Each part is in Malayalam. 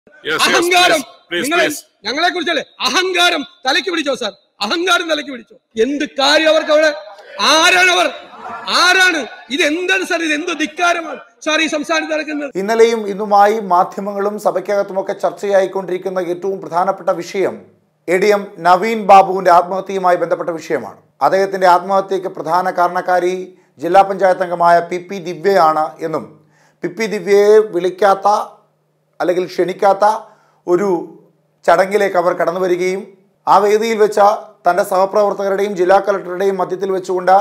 Yes, yes, അഹങ്കാരം please, please, നിങ്ങളെ please. ഞങ്ങളെ കുറിച്ചല്ലേ അഹങ്കാരം തലയ്ക്ക് പിടിച്ചോ സാർ അഹങ്കാരം തലയ്ക്ക് പിടിച്ചോ എന്ത് കാര്യം അവർക്ക് അവിടെ ആരാണ് അവർ ആരാണ് ഇത് എന്താണ് സാർ ഇത് എന്ത് ധിക്കാരമാണ് സാർ ഈ സംസ്ഥാനത്ത് നടക്കുന്നത് ഇന്നലെയും ഇന്നുമായി മാധ്യമങ്ങളും സഭയ്ക്കകത്തുമൊക്കെ ചർച്ചയായിക്കൊണ്ടിരിക്കുന്ന ഏറ്റവും പ്രധാനപ്പെട്ട വിഷയം എ ഡി എം നവീൻ ബാബുവിന്റെ ആത്മഹത്യയുമായി ബന്ധപ്പെട്ട വിഷയമാണ് അദ്ദേഹത്തിന്റെ ആത്മഹത്യയ്ക്ക് പ്രധാന കാരണക്കാരി ജില്ലാ പഞ്ചായത്ത് അംഗമായ പി പി ദിവ്യയാണ് എന്നും പി പി ദിവ്യയെ വിളിക്കാത്ത അല്ലെങ്കിൽ ക്ഷണിക്കാത്ത ഒരു ചടങ്ങിലേക്ക് അവർ കടന്നു വരികയും ആ വേദിയിൽ വെച്ച തൻ്റെ സഹപ്രവർത്തകരുടെയും ജില്ലാ കളക്ടറുടെയും മധ്യത്തിൽ വെച്ചുകൊണ്ട്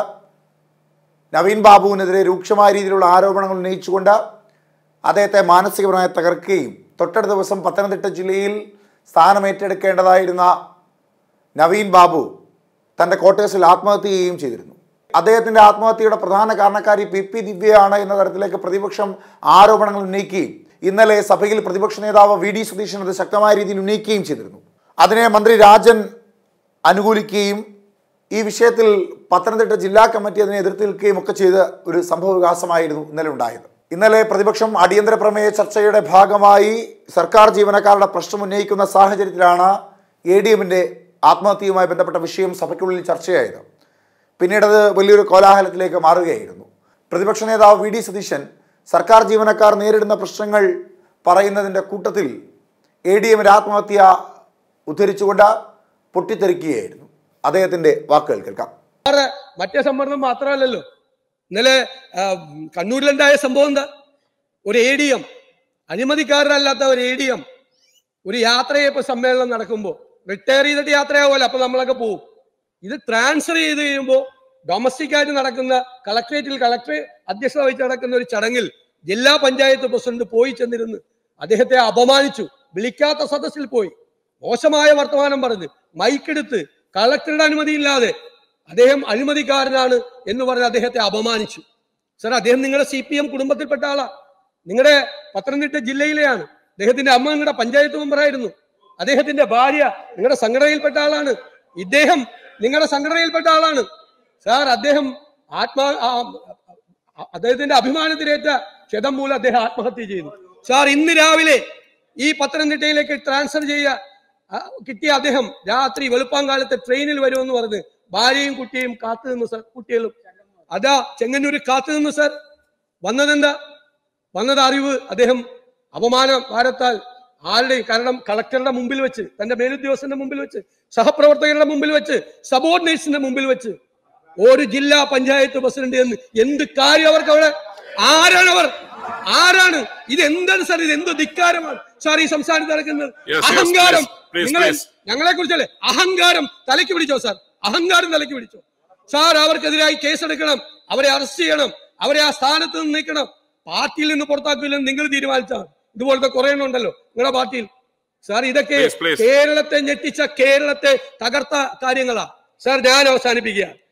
നവീൻ ബാബുവിനെതിരെ രൂക്ഷമായ രീതിയിലുള്ള ആരോപണങ്ങൾ ഉന്നയിച്ചുകൊണ്ട് അദ്ദേഹത്തെ മാനസികപരമായി തകർക്കുകയും തൊട്ടടുത്ത ദിവസം പത്തനംതിട്ട ജില്ലയിൽ സ്ഥാനമേറ്റെടുക്കേണ്ടതായിരുന്ന നവീൻ ബാബു തൻ്റെ ക്വാർട്ടേഴ്സിൽ ആത്മഹത്യ ചെയ്യുകയും ചെയ്തിരുന്നു അദ്ദേഹത്തിൻ്റെ ആത്മഹത്യയുടെ പ്രധാന കാരണക്കാരി പി പി ദിവ്യയാണ് എന്ന തരത്തിലേക്ക് പ്രതിപക്ഷം ആരോപണങ്ങൾ ഉന്നയിക്കുകയും ഇന്നലെ സഭയിൽ പ്രതിപക്ഷ നേതാവ് വി ഡി സതീശൻ അത് ശക്തമായ രീതിയിൽ ഉന്നയിക്കുകയും ചെയ്തിരുന്നു അതിനെ മന്ത്രി രാജൻ അനുകൂലിക്കുകയും ഈ വിഷയത്തിൽ പത്തനംതിട്ട ജില്ലാ കമ്മിറ്റി അതിനെ എതിർത്ത് നിൽക്കുകയും ഒക്കെ ചെയ്ത ഒരു സംഭവ വികാസമായിരുന്നു ഇന്നലെ ഉണ്ടായത് ഇന്നലെ പ്രതിപക്ഷം അടിയന്തര പ്രമേയ ചർച്ചയുടെ ഭാഗമായി സർക്കാർ ജീവനക്കാരുടെ പ്രശ്നം ഉന്നയിക്കുന്ന സാഹചര്യത്തിലാണ് എ ഡി എമ്മിൻ്റെ ആത്മഹത്യയുമായി ബന്ധപ്പെട്ട വിഷയം സഭയ്ക്കുള്ളിൽ ചർച്ചയായത് പിന്നീട് അത് വലിയൊരു കോലാഹലത്തിലേക്ക് മാറുകയായിരുന്നു പ്രതിപക്ഷ നേതാവ് വി ഡി സതീശൻ സർക്കാർ ജീവനക്കാർ നേരിടുന്ന പ്രശ്നങ്ങൾ പറയുന്നതിൻ്റെ കൂട്ടത്തിൽ എ ഡി എമ്മിൻ്റെ ആത്മഹത്യ ഉദ്ധരിച്ചുകൊണ്ട് പൊട്ടിത്തെറിക്കുകയായിരുന്നു അദ്ദേഹത്തിൻ്റെ വാക്കുകൾ കേൾക്കാം സാറ് മറ്റേ സമ്മർദ്ദം മാത്രമല്ലല്ലോ ഇന്നലെ ആ, കണ്ണൂരിലുണ്ടായ സംഭവം എന്താ ഒരു എ ഡി എം അനുമതിക്കാരനല്ലാത്ത ഒരു എ ഡി എം ഒരു യാത്രയപ്പ് സമ്മേളനം നടക്കുമ്പോൾ റിട്ടയർ ചെയ്തിട്ട് യാത്രയാവുമല്ലോ അപ്പൊ നമ്മളൊക്കെ പോവും ഇത് ട്രാൻസ്ഫർ ചെയ്ത് കഴിയുമ്പോൾ ഡൊമസ്റ്റിക് ആയിട്ട് നടക്കുന്ന കളക്ട്രേറ്റിൽ കളക്ടറെ അധ്യക്ഷത വഹിച്ച് നടക്കുന്ന ഒരു ചടങ്ങിൽ ജില്ലാ പഞ്ചായത്ത് പ്രസിഡന്റ് പോയി ചെന്നിരുന്ന് അദ്ദേഹത്തെ അപമാനിച്ചു വിളിക്കാത്ത സദസ്സിൽ പോയി മോശമായ വർത്തമാനം പറഞ്ഞ് മൈക്കെടുത്ത് കളക്ടറുടെ അനുമതിയില്ലാതെ അദ്ദേഹം അഴിമതിക്കാരനാണ് എന്ന് പറഞ്ഞ് അദ്ദേഹത്തെ അപമാനിച്ചു സാർ അദ്ദേഹം നിങ്ങളുടെ സി പി എം കുടുംബത്തിൽപ്പെട്ട ആളാ നിങ്ങളുടെ പത്തനംതിട്ട ജില്ലയിലെയാണ് അദ്ദേഹത്തിന്റെ അമ്മ നിങ്ങളുടെ പഞ്ചായത്ത് മെമ്പറായിരുന്നു അദ്ദേഹത്തിന്റെ ഭാര്യ നിങ്ങളുടെ സംഘടനയിൽപ്പെട്ട ആളാണ് ഇദ്ദേഹം നിങ്ങളുടെ സംഘടനയിൽപ്പെട്ട ആളാണ് സാർ അദ്ദേഹം ആത്മാ ആ, ആ, അദ്ദേഹത്തിന്റെ അഭിമാനത്തിലേറ്റ ക്ഷതം മൂലം അദ്ദേഹം ആത്മഹത്യ ചെയ്തു സാർ ഇന്ന് രാവിലെ ഈ പത്തനംതിട്ടയിലേക്ക് ട്രാൻസ്ഫർ ചെയ്യുക ആ, കിട്ടിയ അദ്ദേഹം രാത്രി വെളുപ്പാങ്കാലത്ത് ട്രെയിനിൽ വരുമെന്ന് പറഞ്ഞ് ഭാര്യയും കുട്ടിയും കാത്തു നിന്നു സാർ കുട്ടികളും അതാ ചെങ്ങന്നൂര് കാത്തു നിന്നു സാർ വന്നതെന്താ വന്നത് അറിവ് അദ്ദേഹം അപമാന ഭാരത്താൽ ആരുടെയും കാരണം കളക്ടറുടെ മുമ്പിൽ വെച്ച് തന്റെ മേലുദ്യോഗസ്ഥന്റെ മുമ്പിൽ വെച്ച് സഹപ്രവർത്തകരുടെ മുമ്പിൽ വെച്ച് സബോർഡിനേറ്റ്സിന്റെ മുമ്പിൽ വെച്ച് ഒരു ജില്ലാ പഞ്ചായത്ത് പ്രസിഡന്റ് എന്ന് എന്ത് കാര്യം അവർക്ക് അവിടെ ആരാണ് അവർ ആരാണ് ഇത് എന്താണ് സാർ ഇത് എന്ത് ധിക്കാരമാണ് സാർ ഈ സംസ്ഥാനത്ത് നടക്കുന്നത് Yes, yes, അഹങ്കാരം please, please, നിങ്ങളെ please. ഞങ്ങളെ കുറിച്ചല്ലേ അഹങ്കാരം തലയ്ക്ക് പിടിച്ചോ സാർ അഹങ്കാരം തലയ്ക്ക് പിടിച്ചോ സാർ അവർക്കെതിരായി കേസെടുക്കണം അവരെ അറസ്റ്റ് ചെയ്യണം അവരെ ആ സ്ഥാനത്ത് നിന്ന് നീക്കണം പാർട്ടിയിൽ നിന്ന് പുറത്താക്കില്ലെന്ന് നിങ്ങൾ തീരുമാനിച്ചാൽ ഇതുപോലത്തെ കുറെ എണ്ണം ഉണ്ടല്ലോ നിങ്ങളുടെ പാർട്ടിയിൽ സാർ ഇതൊക്കെ Please, please. കേരളത്തെ ഞെട്ടിച്ച കേരളത്തെ തകർത്ത കാര്യങ്ങളാ സാർ ഞാൻ അവസാനിപ്പിക്കുക